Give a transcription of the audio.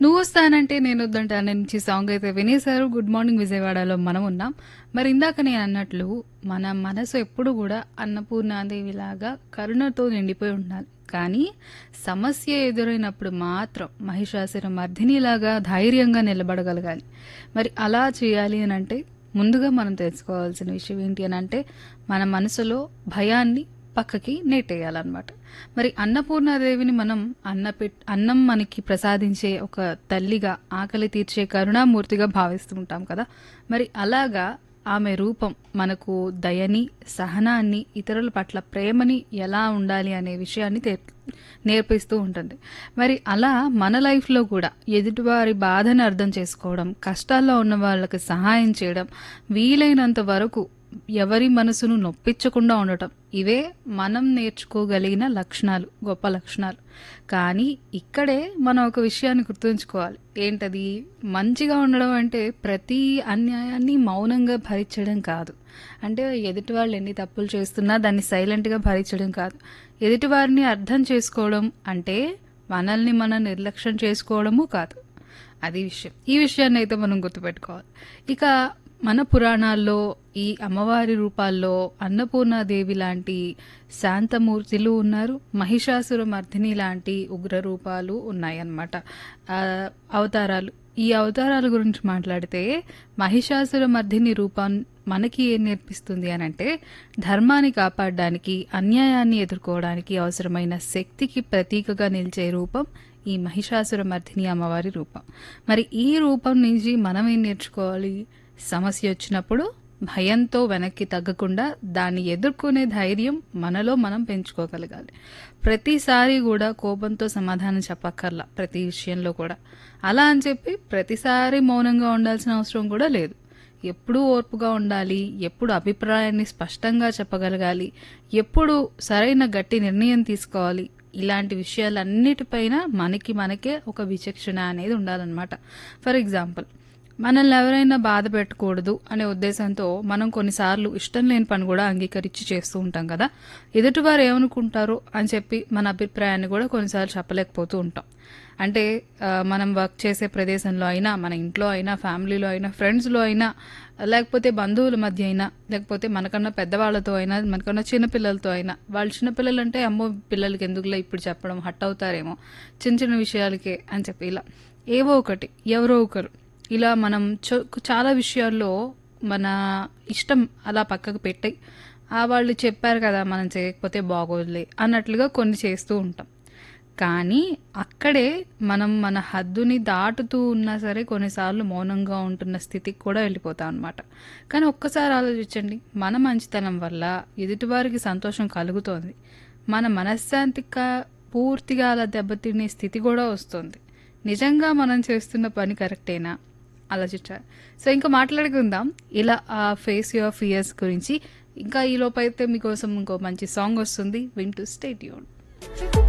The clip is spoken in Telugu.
నువ్వొస్తానంటే నేనొద్దంటాను నుంచి సాంగ్ అయితే వినేశారు. 'గుడ్ మార్నింగ్ విజయవాడలో' మనం ఉన్నాం. మరి ఇందాక నేనన్నట్లు మన మనసు ఎప్పుడు గూడా అన్నపూర్ణాదేవిలాగా కరుణతో నిండిపోయి ఉండాలి. కానీ సమస్య ఎదురైనప్పుడు మాత్రం మహిషాసుర మర్దినిలాగా ధైర్యంగా నిలబడగలగాలి. మరి అలా చేయాలి అనంటే ముందుగా మనం తెలుసుకోవాల్సిన విషయం ఏంటి అనంటే మన మనసులో భయాన్ని పక్కకి నెట్టేయాలన్నమాట. మరి అన్నపూర్ణాదేవిని మనం అన్న పెట్ అన్నం మనకి ప్రసాదించే ఒక తల్లిగా, ఆకలి తీర్చే కరుణామూర్తిగా భావిస్తూ ఉంటాం కదా! మరి అలాగా ఆమె రూపం మనకు దయని, సహనాన్ని, ఇతరుల పట్ల ప్రేమని ఎలా ఉండాలి అనే విషయాన్ని తె నేర్పిస్తూ ఉంటుంది. మరి అలా మన లైఫ్‌లో కూడా ఎదుటివారి బాధని అర్థం చేసుకోవడం, కష్టాల్లో ఉన్న వాళ్ళకి సహాయం చేయడం, వీలైనంత వరకు ఎవరి మనసును నొప్పించకుండా ఉండటం. ఇవే మనం నేర్చుకోగలిగిన లక్షణాలు. గొప్ప లక్షణాలు. కానీ ఇక్కడే మనం ఒక విషయాన్ని గుర్తుంచుకోవాలి. ఏంటది? మంచిగా ఉండడం అంటే ప్రతి అన్యాయాన్ని మౌనంగా భరించడం కాదు. అంటే ఎదుటి వాళ్ళు ఎన్ని తప్పులు చేస్తున్నా దాన్ని సైలెంట్‌గా భరించడం కాదు. ఎదుటివారిని అర్థం చేసుకోవడం అంటే మనల్ని మనం నిర్లక్ష్యం చేసుకోవడము కాదు. అది విషయం. ఈ విషయాన్నయితే మనం గుర్తుపెట్టుకోవాలి. ఇక మన పురాణాల్లో ఈ అమ్మవారి రూపాల్లో అన్నపూర్ణాదేవి లాంటి శాంతమూర్తులు ఉన్నారు. మహిషాసుర మర్దిని లాంటి ఉగ్ర రూపాలు ఉన్నాయన్నమాట. ఆహ్, అవతారాలు. ఈ అవతారాల గురించి మాట్లాడితే మహిషాసుర మర్దిని రూపం మనకి ఏం నేర్పిస్తుంది అనంటే ధర్మాన్ని కాపాడడానికి, అన్యాయాన్ని ఎదుర్కోవడానికి అవసరమైన శక్తికి ప్రతీకగా నిలిచే రూపం ఈ మహిషాసుర మర్దిని అమ్మవారి రూపం. మరి ఈ రూపం నుంచి మనం ఏం నేర్చుకోవాలి? సమస్య వచ్చినప్పుడు భయంతో వెనక్కి తగ్గకుండా దాన్ని ఎదుర్కొనే ధైర్యం మనలో మనం పెంచుకోగలగాలి. ప్రతిసారి గూడా కోపంతో సమాధానం చెప్పక్కర్లా ప్రతి విషయంలో కూడా. అలా అని చెప్పి ప్రతిసారి మౌనంగా ఉండాల్సిన అవసరం కూడా లేదు. ఎప్పుడూ ఓర్పుగా ఉండాలి. ఎప్పుడు అభిప్రాయాన్ని స్పష్టంగా చెప్పగలగాలి. ఎప్పుడు సరైన గట్టి నిర్ణయం తీసుకోవాలి. ఇలాంటి విషయాలన్నిటిపైన మనకి మనకే ఒక విచక్షణ అనేది ఉండాలన్నమాట. ఫర్ ఎగ్జాంపుల్ మనల్ని ఎవరైనా బాధ పెట్టకూడదు అనే ఉద్దేశంతో మనం కొన్నిసార్లు ఇష్టం లేని పని కూడా అంగీకరించి చేస్తూ ఉంటాం కదా! ఎదుటివారు ఏమనుకుంటారో అని చెప్పి మన అభిప్రాయాన్ని కూడా కొన్నిసార్లు చెప్పలేకపోతూ ఉంటాం. అంటే ఆహ్, మనం వర్క్ చేసే ప్రదేశంలో అయినా, మన ఇంట్లో అయినా, ఫ్యామిలీలో అయినా, ఫ్రెండ్స్‌లో అయినా, లేకపోతే బంధువుల మధ్య అయినా, లేకపోతే మనకన్నా పెద్దవాళ్ళతో అయినా, మనకన్నా చిన్న పిల్లలతో అయినా, వాళ్ళు చిన్న పిల్లలంటే అమ్మో! పిల్లలకి ఎందుకులే ఇప్పుడు చెప్పడం హర్ట్ అవుతారేమో, చిన్న చిన్న విషయాలకే అని చెప్పి ఇలా. ఏవో ఒకటి ఎవరో ఒకరు ఇలా మనం చొ చాలా విషయాల్లో మన ఇష్టం అలా పక్కకు పెట్టి ఆ! వాళ్ళు చెప్పారు కదా! మనం చేయకపోతే బాగోదులే అన్నట్లుగా కొన్ని చేస్తూ ఉంటాం. కానీ అక్కడే మనం మన హద్దుని దాటుతూ ఉన్నా సరే కొన్నిసార్లు మౌనంగా ఉంటున్న స్థితికి కూడా వెళ్ళిపోతాం అన్నమాట. కానీ ఒక్కసారి ఆలోచించండి. మన మంచితనం వల్ల ఎదుటివారికి సంతోషం కలుగుతోంది. మన మనశ్శాంతి క పూర్తిగా అలా దెబ్బతినే స్థితి కూడా వస్తుంది. నిజంగా మనం చేస్తున్న పని కరెక్టేనా? ఆలోచించాలి. సో ఇంకా మాట్లాడుకుందాం. ఇలా ఆహ్, ఫేస్ యువర్ ఫియర్స్ గురించి. ఇంకా ఈలోపైతే మీకోసం ఇంకో మంచి సాంగ్ వస్తుంది. వింటూ స్టే ట్యూన్డ్.